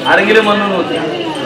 ആരെങ്കിലും വന്ന് നോക്കി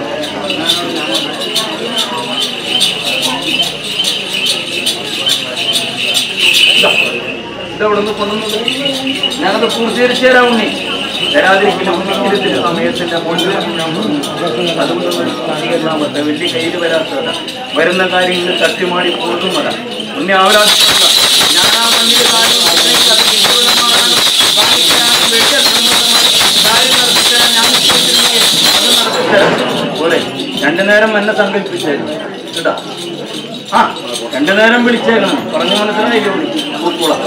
ഇതവിടെ നിന്ന് കൊണ്ടുവന്നത് ഞങ്ങൾക്ക് പൂർത്തീകരിച്ചു തരാം ഉണ്ണി തരാതിരിക്കില്ല ഉണ്ണിക്കിരുത്തിന്റെ സമയത്തിന്റെ മുന്നിൽ അതുകൊണ്ട് പത്തേ വലിയ കയ്യിൽ വരാത്തതല്ല വരുന്ന കാര്യങ്ങൾ തട്ടിമാടി പോകുന്നതല്ല ഉണ്ണി ആവരാതില്ല ഞാൻ ആ മണ്ണിൽ കാര്യം ഉണ്ടെങ്കിൽ അത് വിദൂരമാകാനും ബാധിക്കാനും വലിയ സമ്മതമായി കാര്യം നടത്തിത്തരാൻ ഞാൻ നിശ്ചയിച്ചിരുന്നെങ്കിൽ അത് നടത്തിത്തരാം പോരെ രണ്ടു നേരം എന്നെ സങ്കല്പിച്ചായിരുന്നു കേട്ടോ ആ രണ്ടു നേരം വിളിച്ചേക്കണം പറഞ്ഞു മനസ്സിലായില്ലേ പൂക്കോളാം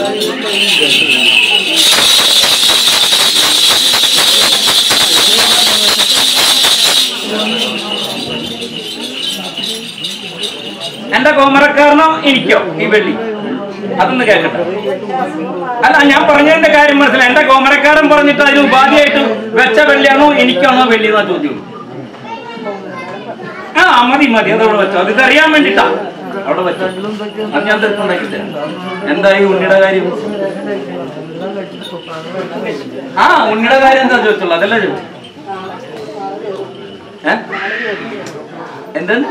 എന്റെ കോമരക്കാരനോ എനിക്കോ ഈ വെള്ളി അതൊന്ന് കേൾക്കട്ടെ അല്ല ഞാൻ പറഞ്ഞതിന്റെ കാര്യം മനസ്സിലായി എന്റെ കോമരക്കാരൻ പറഞ്ഞിട്ട് അതിന് ഉപാധിയായിട്ട് വെച്ച വെള്ളിയാണോ എനിക്കാണോ വെള്ളി എന്നാ ചോദ്യം ആ മതി മതി അതവിടെ വെച്ചോ അത് ഇതറിയാൻ വേണ്ടിട്ടാ അവിടെ വെച്ചോ അത് ഞാൻ തീർപ്പുണ്ടാക്കി തരാം എന്തായി ഉണ്ണിയുടെ കാര്യം ആ ഉണ്ണിയുടെ കാര്യം എന്താ ചോദിച്ചുള്ളൂ അതല്ല ചോദിച്ചു ഏ എന്താണ്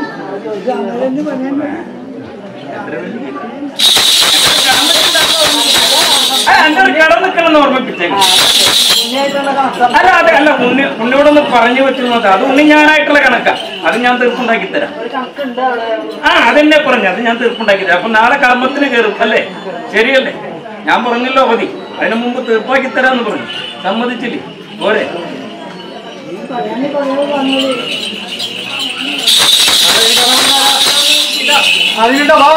അങ്ങനെ കടന്നിക്കണം ഓർമ്മിപ്പിച്ചേക്കും അല്ല അതെ അല്ല ഉണ്ണി ഉണ്ണിയോടൊന്ന് പറഞ്ഞു വെച്ചിരുന്നത് അത് ഉണ്ണി ഞാനായിട്ടുള്ള കണക്കാ അത് ഞാൻ തീർപ്പുണ്ടാക്കി തരാം ആ അതെന്നെ പറഞ്ഞു അത് ഞാൻ തീർപ്പുണ്ടാക്കി തരാം അപ്പൊ നാളെ കർമ്മത്തിന് കയറും അല്ലേ ശരിയല്ലേ ഞാൻ പറഞ്ഞല്ലോ അവധി അതിനു മുമ്പ് തീർപ്പാക്കി തരാന്ന് പറഞ്ഞു സമ്മതിച്ചില്ലേ പോരെ അതിന്റെ വാ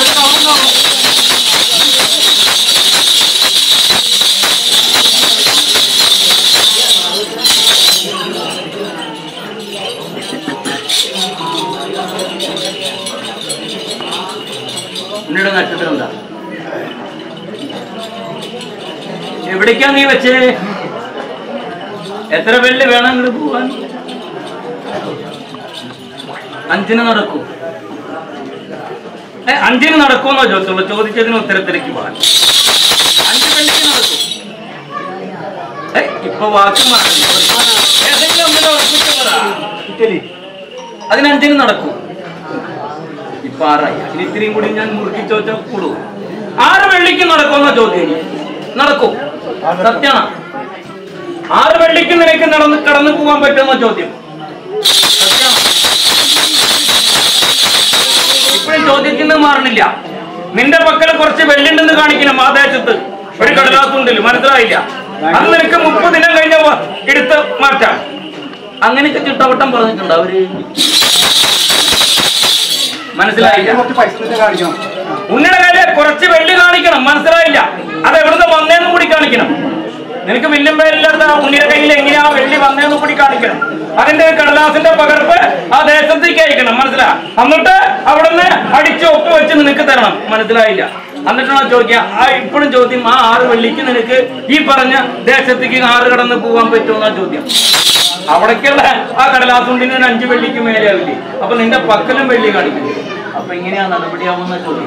ഉണ്ണിയുടെ നക്ഷത്രം എന്താ എവിടേക്കാ നീ വെച്ചേ എത്ര വെള്ളി വേണം ഇങ്ങോട്ട് പോവാൻ അഞ്ചിന് നടക്കൂ ഏ അഞ്ചിന് നടക്കുമെന്നോ ചോദിച്ചുള്ളൂ ചോദിച്ചതിന് ഉത്തരത്തിലേക്ക് പോകാൻ അഞ്ച് വെള്ളിക്ക് നടക്കൂ ഏ ഇപ്പൊ വാക്ക് മാറി ഏതെങ്കിലും ഒന്നിനെ ഉറപ്പിച്ച് പറ. അതിന് അഞ്ചിന് നടക്കൂ ഇപ്പൊ ആറായി ഇനി ഇത്രയും കൂടി ഞാൻ മുറുക്കി ചോദിച്ചാൽ കൂടു ആറ് വെള്ളിക്ക് നടക്കുമെന്ന ചോദ്യം ഇനി. നടക്കും സത്യാണ് ആറ് വെള്ളിക്ക് നിനക്ക് നടന്ന് കടന്നു പോകാൻ പറ്റുന്ന ചോദ്യം സത്യാണ് ഇപ്പോഴും ചോദ്യത്തിന് മാറണില്ല നിന്റെ പക്കൽ കുറച്ച് വെള്ളിണ്ടെന്ന് കാണിക്കണം ആ ദേശത്ത് ഒരു കടലാസുണ്ടില്ല മനസ്സിലായില്ല അത് നിനക്ക് മുപ്പത് ദിനം കഴിഞ്ഞ വ- എടുത്ത് മാറ്റാം അങ്ങനെയൊക്കെ ചിട്ടവട്ടം പറഞ്ഞിട്ടുണ്ട് അവര് മനസ്സിലായില്ല കുറച്ച് പൈസ തന്നെ കാണിക്കണം ഉണ്ണിയുടെ കയ്യില് കുറച്ച് വെള്ളി കാണിക്കണം മനസ്സിലായില്ല അത് എവിടുന്ന് വന്നേന്ന് കൂടി കാണിക്കണം നിനക്ക് വില്ലും പേരില്ലാത്ത ആ ഉണ്ണിയുടെ കയ്യിൽ എങ്ങനെയാ വെള്ളി വന്നേന്ന് കൂടി കാണിക്കണം അതിന്റെ കടലാസിന്റെ പകർപ്പ് ആ ദേശത്തേക്ക് അയക്കണം മനസ്സിലാ എന്നിട്ട് അവിടുന്ന് അടിച്ച് ഒപ്പ് വെച്ച് നിനക്ക് തരണം മനസ്സിലായില്ല എന്നിട്ടാണ് ചോദിക്കുക ആ ഇപ്പോഴും ചോദ്യം ആ ആറ് വെള്ളിക്ക് നിനക്ക് ഈ പറഞ്ഞ ദേശത്തേക്ക് ആറ് കടന്ന് പോകാൻ പറ്റുമെന്നാ ചോദ്യം അവിടേക്കുള്ള ആ കടലാസുണ്ടിന് ഒരു അഞ്ച് വെള്ളിക്ക് മേലെയാവില്ലേ അപ്പൊ നിന്റെ പക്കലും വെള്ളി കാണിക്കും അപ്പൊ എങ്ങനെയാ നടപടിയാവുന്ന ചോദ്യം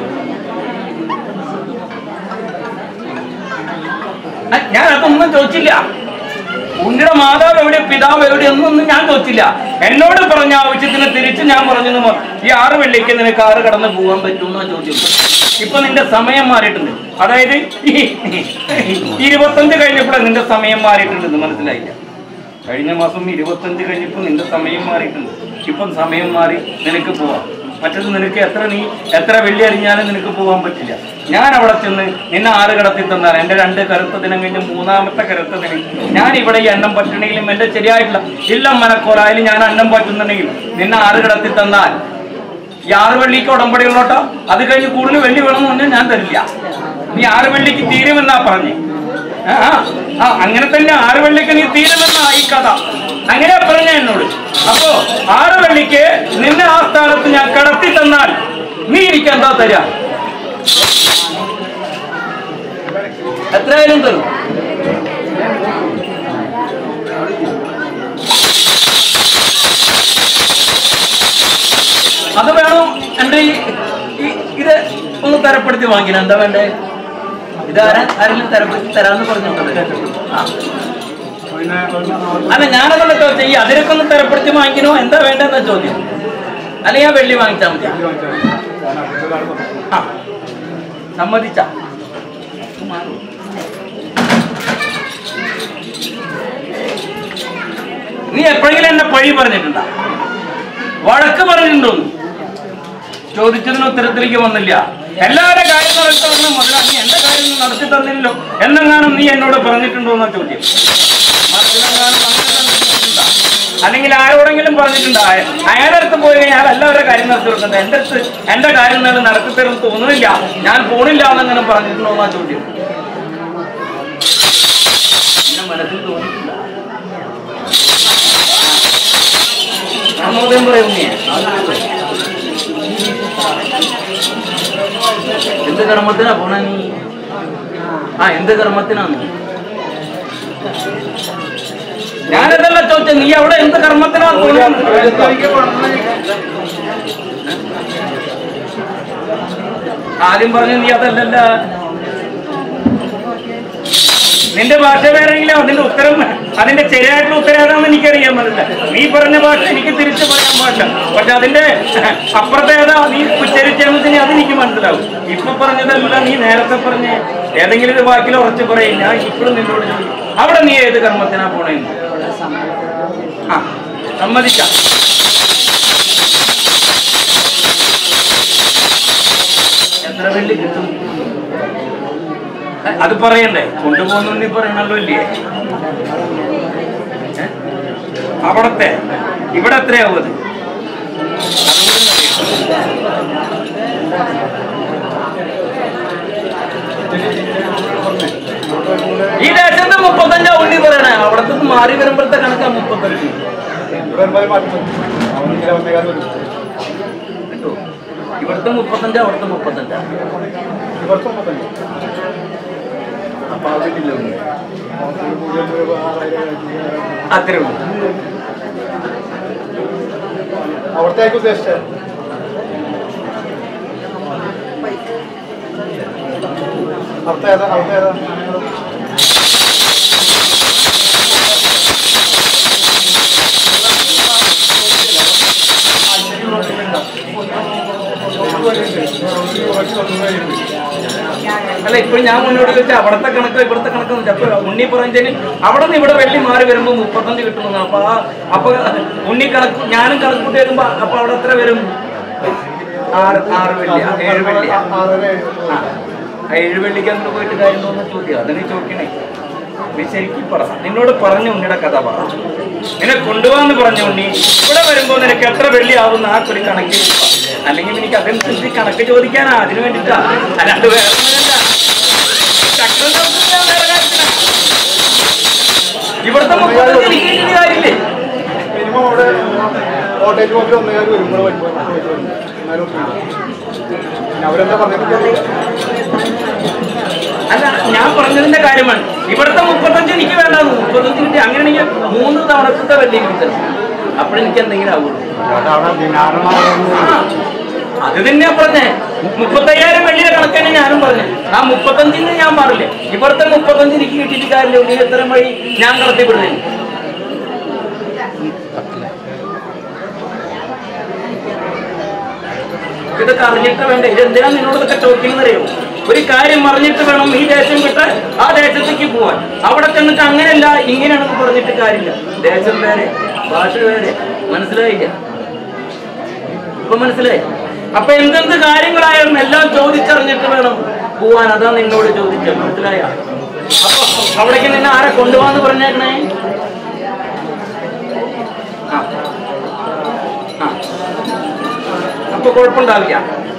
ആ, ഞാൻ അതൊന്നും ചോദിച്ചില്ല ഉണ്ണിയുടെ മാതാവ് എവിടെ പിതാവ് എവിടെ എന്നൊന്നും ഞാൻ ചോദിച്ചില്ല എന്നോട് പറഞ്ഞ ആവശ്യത്തിന് തിരിച്ച് ഞാൻ പറഞ്ഞു "മ- ഈ ആറ് വെള്ളിക്ക് നിനക്ക് ആറ് കടന്ന് പോകാൻ പറ്റുമെന്ന ചോദ്യം ഇപ്പൊ നിന്റെ സമയം മാറിയിട്ടുണ്ട് അതായത് ഈ ഇരുപത്തഞ്ച് കഴിഞ്ഞപ്പോഴാണ് നിന്റെ സമയം മാറിയിട്ടുണ്ടെന്ന് മനസ്സിലായില്ല കഴിഞ്ഞ മാസം ഇരുപത്തഞ്ച് കഴിഞ്ഞപ്പോൾ നിന്റെ സമയം മാറിയിട്ടുണ്ട് ഇപ്പം സമയം മാറി നിനക്ക് പോവാം മറ്റത് നിനക്ക് എത്ര നീ എത്ര വെള്ളി അറിഞ്ഞാലും നിനക്ക് പോകാൻ പറ്റില്ല ഞാൻ അവിടെ ചെന്ന് നിന്നെ ആറ് കടത്തി തന്നാൽ എൻ്റെ രണ്ട് കറുത്ത ദിനം കഴിഞ്ഞ് മൂന്നാമത്തെ കറുത്ത ദിനം ഞാൻ ഇവിടെ ഈ എണ്ണം പറ്റണമെങ്കിലും എൻ്റെ ശരിയായിട്ടുള്ള ഇല്ല മനക്കോറായാലും ഞാൻ അന്നം പറ്റുന്നുണ്ടെങ്കിൽ നിന്നെ ആറ് കടത്തി തന്നാൽ ഈ ആറ് വെള്ളിക്ക് ഉടമ്പടി ഉള്ളോട്ടോ അത് കഴിഞ്ഞ് കൂടുതൽ വെള്ളി വേണമെന്ന് പറഞ്ഞാൽ ഞാൻ തരില്ല നീ ആറ് വെള്ളിക്ക് തീരുമെന്നാ പറഞ്ഞേ ആ, ആ, ആ, അങ്ങനെ തന്നെ ആറ് വെള്ളിക്ക് നീ തീരുമെന്നാ ഈ കഥ അങ്ങനെ പറഞ്ഞ എന്നോട് അപ്പോ ആറ് വെള്ളിക്ക് നിന്നെ ആ സ്ഥാനത്ത് ഞാൻ കടത്തി തന്നാൽ നീ എനിക്ക് എന്താ തരാ എത്രയായാലും തരും അത് വേണം എന്റെ ഈ ഈ- ഇത് ഒന്ന് തരപ്പെടുത്തി വാങ്ങിന എന്താ വേണ്ടേ ഇത് ആരാ ആരെങ്കിലും തരപ്പെടുത്തി തരാന്ന് പറഞ്ഞിട്ടുണ്ട് ആ. പിന്നെ അല്ല ഞാനതല്ല ചോദിച്ചത് ഈ അതിരൊക്കെ ഒന്ന് കഷ്ടപ്പെടുത്തി വാങ്ങിക്കണോ എന്താ വേണ്ടെന്ന ചോദ്യം അല്ലെങ്കിൽ ആ വെള്ളി വാങ്ങിച്ചാൽ മതി ഇത് വാങ്ങിച്ചാൽ മതി. ഞാൻ അടുത്തതാണ് പറഞ്ഞത്. ആ സമ്മതിച്ച നീ എപ്പോഴെങ്കിലും എന്നെ പഴി പറഞ്ഞിട്ടുണ്ടോ വഴക്ക് പറഞ്ഞിട്ടുണ്ടോ ചോദിച്ചതിന് ഉത്തരത്തിലേക്ക് വന്നില്ല എല്ലാവരുടെ കാര്യം നടത്തി തന്ന മുതലാ നീ എന്റെ കാര്യം ഒന്നും നടത്തി തന്നില്ലല്ലോ എന്നെങ്ങാനും നീ എന്നോട് പറഞ്ഞിട്ടുണ്ടോ എന്നാ ചോദ്യം മറിച്ചിലെങ്ങാനും അങ്ങനെ തന്നിട്ടുണ്ടോ? അല്ലെങ്കിൽ ആരോടെങ്കിലും പറഞ്ഞിട്ടുണ്ടോ അയ- അയാളുടെ അടുത്ത് പോയി കഴിഞ്ഞാൽ എല്ലാവരുടെ കാര്യം നടത്തി കൊടുക്കുന്നത് എന്റെ അടുത്ത് എന്റെ കാര്യം തന്നെ നടത്തി തരും തോന്നുന്നില്ല ഞാൻ പോണില്ല എന്നെങ്ങനെ പറഞ്ഞിട്ടുണ്ടോ എന്നാ ചോദ്യം എന്റെ മനസ്സിൽ തോന്നിയിട്ടില്ല ആമോദം പറയും നീ എന്ത് കർമ്മത്തിനാ പോണ നീ ആ എന്ത് കർമ്മത്തിനാ നീ ഞാനതല്ല ചോദിച്ചത് നീ അവിടെ എന്ത് കർമ്മത്തിനാ പോകുന്നത് എനിക്ക് പണം ആദ്യം പറഞ്ഞു നീ അതല്ലല്ല നിന്റെ ഭാഷ വേറെങ്കിലും അതിന്റെ ഉത്തരം അതിന്റെ ശരിയായിട്ടുള്ള ഉത്തരം ഏതാണെന്ന് എനിക്കറിയാൻ പാടില്ല നീ പറഞ്ഞ ഭാഷ എനിക്ക് തിരിച്ചു പറയാൻ പാടില്ല പക്ഷെ അതിന്റെ അപ്പുറത്തെ ഏതാ നീ ഉച്ചരിച്ചതിന് അതെനിക്ക് മനസ്സിലാവും ഇപ്പൊ പറഞ്ഞതല്ല നീ നേരത്തെ പറഞ്ഞ ഏതെങ്കിലും ഒരു വാക്കിൽ ഉറച്ചു പറയും ഞാൻ ഇപ്പോഴും നിന്നോട് ചോദിക്കും അവിടെ നീ ഏത് കർമ്മത്തിനാ പോണേന്ന് ആ സമ്മതിക്കാം എത്ര വെള്ളി കിട്ടും അത് പറയണ്ടേ കൊണ്ടുപോകുന്നു നീ പറയണല്ലോ ഇല്ലേ ഏ? അവിടത്തെ ഇവിടെ എത്രയാവും അത് ഈ ദേശത്ത് മുപ്പത്തഞ്ചാ ഉണ്ണി പറയണേ അവിടത്തെ മാറി വരുമ്പോഴത്തെ കണക്കാ മുപ്പത്തഞ്ച് ഇവിടെ വരുമ്പോൾ മാറ്റി പോകും. അവൻ ഇങ്ങനെ വന്നേക്കാൾ വരും. കേട്ടോ ഇവിടുത്തെ മുപ്പത്തഞ്ചാ അവിടുത്തെ മുപ്പത്തഞ്ചാ ഇവിടുത്തെ മുപ്പത്തഞ്ച്. അപ്പൊ അതില്ല ഉണ്ണി അവർക്ക് ഒരു പൂജ്യം രൂപ ആറായിരം ആയിരത്തി അത്രേ ഉള്ളൂ അവിടുത്തെ ആയിരിക്കും ഉദ്ദേശിച്ചത് അവിടുത്തെ ഏതാ അവിടുത്തെ ഏതാ അല്ല ഇപ്പൊ ഞാൻ മുന്നോട്ട് വെച്ചാൽ അവിടത്തെ കണക്ക് ഇവിടുത്തെ കണക്ക് വെച്ചാൽ അപ്പൊ ഉണ്ണി പറഞ്ഞതിന് അവിടെ നിന്ന് ഇവിടെ വെള്ളി മാറി വരുമ്പോ മുപ്പത്തഞ്ച് കിട്ടുമെന്ന് അപ്പൊ ആ അപ്പൊ ഉണ്ണി കണക്ക് ഞാനും കണക്ക് കൂട്ടി വരുമ്പോ അപ്പൊ അവിടെ എത്ര വരും ആറ് ആറ് വെള്ളി ഏഴ് വെള്ളി ആറര ഏഴ്. ആ ആ ഏഴ് വെള്ളിക്ക് അങ്ങോട്ട് പോയിട്ട് കാര്യം തോന്നുന്ന ചോദ്യം അതിന് ചോദിക്കണേ നീ ശരിക്കും പറ നിന്നോട് പറഞ്ഞു ഉണ്ണിയുടെ കഥ പറ നിന്നെ കൊണ്ടുപോകാന്ന് പറഞ്ഞു ഉണ്ണി ഇവിടെ വരുമ്പോ നിനക്ക് എത്ര വെള്ളി ആവുന്ന ആ ഒരു കണക്കിൽ പറ. അല്ലെങ്കിൽ എനിക്ക് അതനുസരിച്ച് കണക്ക് ചോദിക്കാനാ അതിന് വേണ്ടിട്ടാ അല്ലാണ്ട് വേറെ ഒന്നുമല്ല. ചക്രം ചവിട്ടുന്നത് ഞാൻ വേറെ കാര്യത്തിനാ. ഇവിടുത്തെ മുപ്പത്തഞ്ച് എനിക്ക് കിട്ടിയ കാര്യമില്ലേ മിനിമം അവിടെ കോട്ടേജ് പോക്കിൽ ഒന്നേകാൽ വരും ഇവിടെ വരുമ്പോൾ എന്നാലും പിന്നെ അവരെന്താ പറഞ്ഞിട്ട് അല്ല ഞാൻ പറഞ്ഞതിന്റെ കാര്യമാണ് ഇവിടുത്തെ മുപ്പത്തഞ്ച് എനിക്ക് വേണ്ട മുപ്പത്തഞ്ച് കിട്ടി അങ്ങനെയാണെങ്കിൽ മൂന്ന് തവണത്തെ വെള്ളി കിട്ടും അപ്പോഴെനിക്ക് എന്തെങ്കിലും ആവുള്ളൂ അവിടെ ദിനാറമാകുന്നു ആ, അത് തന്നെയാ പറഞ്ഞേ മുപ്പത്തയ്യായിരം വെള്ളിയുടെ കണക്ക് തന്നെ ഞാനും പറഞ്ഞു ആ മുപ്പത്തഞ്ചിന് ഞാൻ മാറില്ലേ ഇവിടുത്തെ മുപ്പത്തഞ്ച് എനിക്ക് കിട്ടിയിട്ട് കാര്യമില്ല ഉണ്ണി എത്ര വഴി ഞാൻ കടത്തിവിടുന്നേ ഇതൊക്കെ അറിഞ്ഞിട്ട് വേണ്ട ഇത് എന്തിനാ നിന്നോട് ഇതൊക്കെ ചോദിക്കുന്നറിയോ ഒരു കാര്യം അറിഞ്ഞിട്ട് വേണം ഈ ദേശം വിട്ട് ആ ദേശത്തേക്ക് പോവാൻ അവിടെ ചെന്നിട്ട് അങ്ങനെയല്ല ഇങ്ങനെയാണെന്ന് പറഞ്ഞിട്ട് കാര്യമില്ല ദേശം വേറെ ഭാഷ വേറെ മനസ്സിലായില്ല ഇപ്പൊ മനസ്സിലായി അപ്പൊ എന്തെന്ത് കാര്യങ്ങളായാലും എല്ലാം ചോദിച്ചറിഞ്ഞിട്ട് വേണം പോവാൻ അതാ നിന്നോട് ചോദിച്ചത് മനസ്സിലായ അപ്പൊ അവിടേക്ക് നിന്നെ ആരെ കൊണ്ടുപോകാന്ന് പറഞ്ഞേക്കണേ ആ ആ അപ്പൊ കുഴപ്പമുണ്ടാവില്ല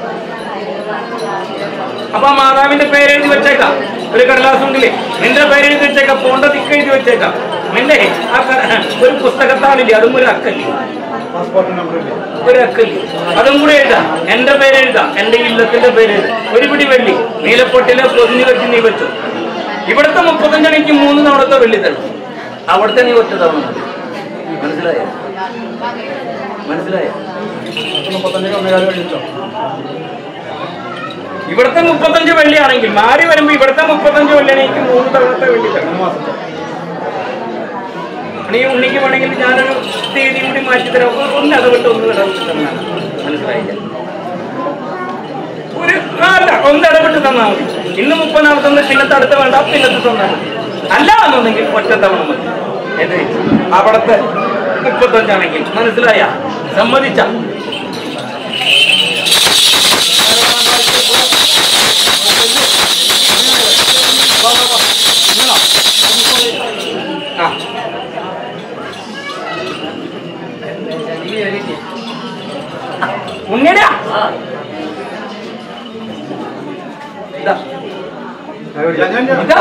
അപ്പൊ ആ മാതാവിന്റെ പേരെഴുതി വെച്ചേക്കാം ഒരു കടലാസുണ്ടില്ലേ നിന്റെ പേരെഴുതി വെച്ചേക്കാം പോണ്ട ദിക്ക് എഴുതി വെച്ചേക്കാം നിന്റെ ആ ക- ഒരു പുസ്തകത്താളില്ലേ അതും ഒരു അക്കല്ലേ പാസ്പോർട്ട് നമ്പർ ഇല്ലേ ഒരു അക്കല്ലേ അതും കൂടെ എഴുതാം എന്റെ പേര് എഴുതാം എന്റെ ഇല്ലത്തിന്റെ പേര് എഴുതാം ഒരു പിടി വെള്ളി നീലപ്പൊട്ടിലെ പൊതിഞ്ഞു വെച്ച് നീ വെച്ചു ഇവിടുത്തെ മുപ്പത്തഞ്ചണിക്ക് മൂന്ന് തവണത്തെ വെള്ളി തരണം അവിടുത്തെ നീ ഒറ്റ തവണ മതി. മനസ്സിലായോ മനസ്സിലായോ മുപ്പത്തഞ്ചിന് ഒന്നേകാൽ കഴിഞ്ഞിട്ടോ ഇവിടുത്തെ മുപ്പത്തഞ്ച് വെള്ളിയാണെങ്കിൽ മാറി വരുമ്പോ ഇവിടുത്തെ മുപ്പത്തഞ്ച് വെള്ളിയാണെങ്കിൽ മൂന്ന് തവണത്തെ വെള്ളി തരണം മൂന്ന് മാസത്തെ നീ ഉണ്ണിക്ക് വേണമെങ്കിൽ ഞാനൊരു തീയതി കൂടി മാറ്റി തരാം ഒ- ഒന്ന് ഇടപെട്ട് ഒന്ന് ഇടപെട്ട് തന്നാണ് മനസ്സിലായില്ല ഒരു ആ, അല്ല ഒന്ന് ഇടപെട്ട് തന്നാൽ മതി ഇന്ന് മുപ്പതാമത്തെ പിന്നത്തെ അടുത്ത വേണ്ട പിന്നത്തെ തന്നാൽ മതി അല്ല എന്നുണ്ടെങ്കിൽ ഒറ്റത്തവണ മതി ഏത് അവിടത്തെ മുപ്പത്തഞ്ചാണെങ്കിൽ മനസ്സിലായ സമ്മതിച്ച ആ ഉണ്ണിടാ ഇതാ ഇതാ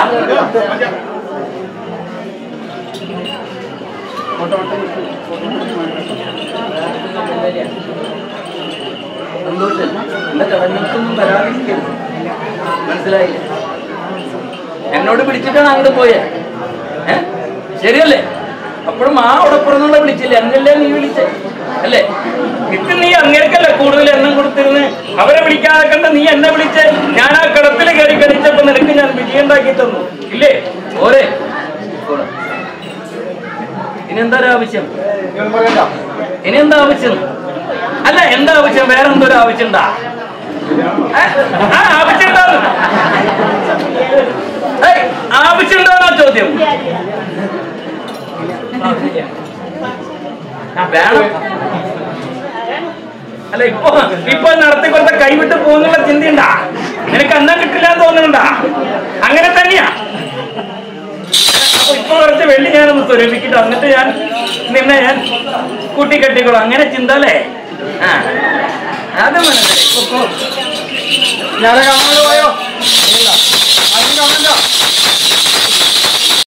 സന്തോഷം എന്റെ ചടങ്ങുകൾക്കൊന്നും വരാതിരിക്കരുത് മനസ്സിലായില്ലേ എന്നോട് പിടിച്ചിട്ടാണ് അങ്ങോട്ട് പോയേ ഏ ശരിയല്ലേ അപ്പോഴും ആ ഉടപ്പുറന്നുള്ള വിളിച്ചില്ലേ എന്നല്ലേ നീ വിളിച്ചേ അല്ലേ ഇത് നീ അങ്ങേക്കല്ലേ കൂടുതൽ എണ്ണം കൊടുത്തിരുന്ന് അവരെ വിളിക്കാതെ കണ്ട നീ എന്നെ വിളിച്ച് ഞാൻ ആ കിടത്തിൽ കയറി കളിച്ചപ്പോ നിനക്ക് ഞാൻ വിജയം ഉണ്ടാക്കി തന്നു ഇല്ലേ ഓരേ പോടാ. ഇനി എന്താ ഒരു ആവശ്യം ഞാൻ പറയണ്ട ഇനി എന്താ ആവശ്യം അല്ല എന്താ ആവശ്യം വേറെ എന്തൊരു ആവശ്യം ഉണ്ടാ ആ ആവശ്യം ഉണ്ടാവും ആവശ്യം ഉണ്ടോന്നാ ചോദ്യം ആ, വേണം അല്ല ഇപ്പൊ ഇപ്പൊ നടത്തി കൊടുത്ത കൈവിട്ട് പോകുന്നുള്ള ചിന്തയുണ്ടാ നിനക്ക് അന്നം കിട്ടില്ല എന്ന് തോന്നുന്നുണ്ടാ അങ്ങനെ തന്നെയാ അപ്പൊ ഇപ്പൊ കുറച്ച് വെള്ളി ഞാനൊന്ന് സ്വരൂപിക്കട്ടോ എന്നിട്ട് ഞാൻ നിന്നെ ഞാൻ കൂട്ടിക്കെട്ടിക്കോളാം അങ്ങനെ ചിന്ത അല്ലേ ആ അത് മനസ്സിലായി ഇപ്പൊ- ഇപ്പൊ ഞാൻ കാണാൻ പോയോ അതിന് കാണണ്ട